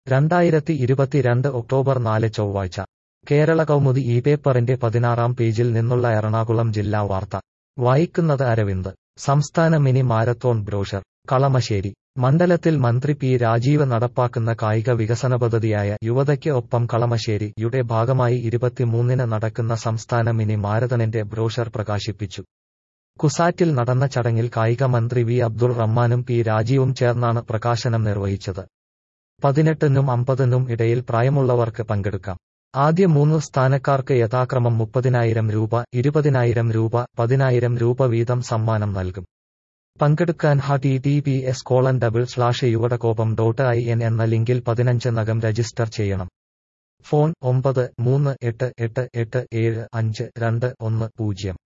രണ്ടായിരത്തി ഇരുപത്തിരണ്ട് ഒക്ടോബർ നാല് ചൊവ്വാഴ്ച കേരള കൗമുദി ഈ പേപ്പറിന്റെ പതിനാറാം പേജിൽ നിന്നുള്ള എറണാകുളം ജില്ലാ വാർത്ത വായിക്കുന്നത് അരവിന്ദ് സംസ്ഥാന മിനി മാരത്തോൺ ബ്രോഷർ കളമശ്ശേരി മണ്ഡലത്തിൽ മന്ത്രി പി രാജീവ് നടപ്പാക്കുന്ന കായിക വികസന പദ്ധതിയായ യുവതയ്ക്ക് ഒപ്പം കളമശ്ശേരി യുടെ ഭാഗമായി ഇരുപത്തിമൂന്നിന് നടക്കുന്ന സംസ്ഥാന മിനി മാരത്തണിന്റെ ബ്രോഷർ പ്രകാശിപ്പിച്ചു കുസാറ്റിൽ നടന്ന ചടങ്ങിൽ കായിക മന്ത്രി വി അബ്ദുൾ റഹ്മാനും പി രാജീവും ചേർന്നാണ് പ്രകാശനം നിർവഹിച്ചത് പതിനെട്ടിനും അമ്പതിനും ഇടയിൽ പ്രായമുള്ളവർക്ക് പങ്കെടുക്കാം ആദ്യ മൂന്ന് സ്ഥാനക്കാർക്ക് യഥാക്രമം മുപ്പതിനായിരം രൂപ ഇരുപതിനായിരം രൂപ പതിനായിരം രൂപ വീതം സമ്മാനം നൽകും പങ്കെടുക്കാൻ H T T P S colon double slash യുവടകോപം ഡോട്ട് ഐ എൻ എന്ന ലിങ്കിൽ പതിനഞ്ച് നകം രജിസ്റ്റർ ചെയ്യണം ഫോൺ ഒമ്പത് മൂന്ന് എട്ട് എട്ട് എട്ട് ഏഴ് അഞ്ച് രണ്ട് ഒന്ന് പൂജ്യം